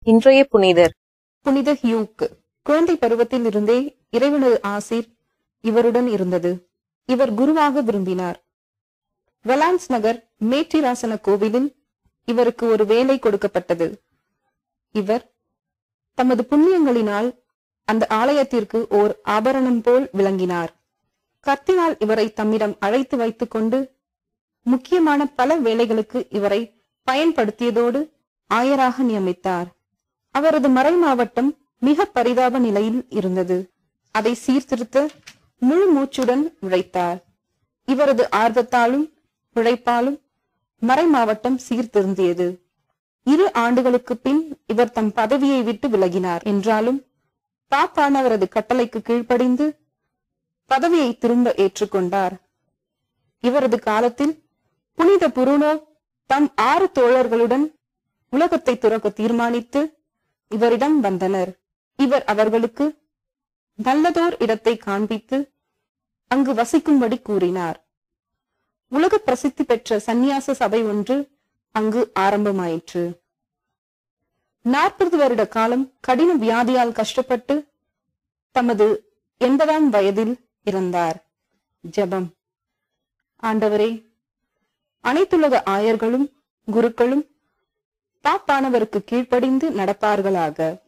இன்றைய புனிதர் புனித ஹியூக் குழந்தை பருவத்தில் இருந்தே இறைவனது ஆசீர் இவருடன் இருந்தது இவர் குருவாக விரும்பினார் வெலான்ஸ் நகர் மேற்றிராசன கோவிலில் இவருக்கு ஒரு வேலை கொடுக்கப்பட்டது இவர் தமது புண்ணியங்களினால் அந்த ஆலயத்திற்கு ஓர் ஆபரணம் போல் விளங்கினார் கர்த்தினால் இவரை தம்மிடம் அழைத்து வைத்துக் கொண்டு முக்கியமான பல வேலைகளுக்கு இவரை பயன்படுத்தியதோடு ஆயராக நியமித்தார் அவரது மறை மாவட்டம் மிக பரிதாப நிலையில் இருந்தது அதை சீர்திருத்த முழு மூச்சுடன் உழைத்தார் இவரது ஆர்வத்தாலும் உழைப்பாலும் மறை மாவட்டம் சீர்திருந்தியது இரு ஆண்டுகளுக்கு பின் இவர் தம் பதவியை விட்டு விலகினார் என்றாலும் பாப்பானவரது கட்டளைக்கு கீழ்ப்படிந்து பதவியை திரும்ப ஏற்றுக்கொண்டார் இவரது காலத்தில் புனித புருனோ தம் ஆறு தோழர்களுடன் உலகத்தை துறக்க தீர்மானித்து இவரிடம் வந்தனர் இவர் அவர்களுக்கு நல்லதோர் இடத்தை காண்பித்து அங்கு வசிக்கும்படி கூறினார் உலக பிரசித்தி பெற்ற சந்நியாச சபை ஒன்று அங்கு ஆரம்பமாயிற்று நாற்பது வருட காலம் கடின வியாதியால் கஷ்டப்பட்டு தமது எண்பதாம் வயதில் இறந்தார் ஜெபம் ஆண்டவரே அனைத்துலக ஆயர்களும் குருக்களும் பாப்பானவருக்கு கீழ்ப்படிந்து நடப்பார்களாக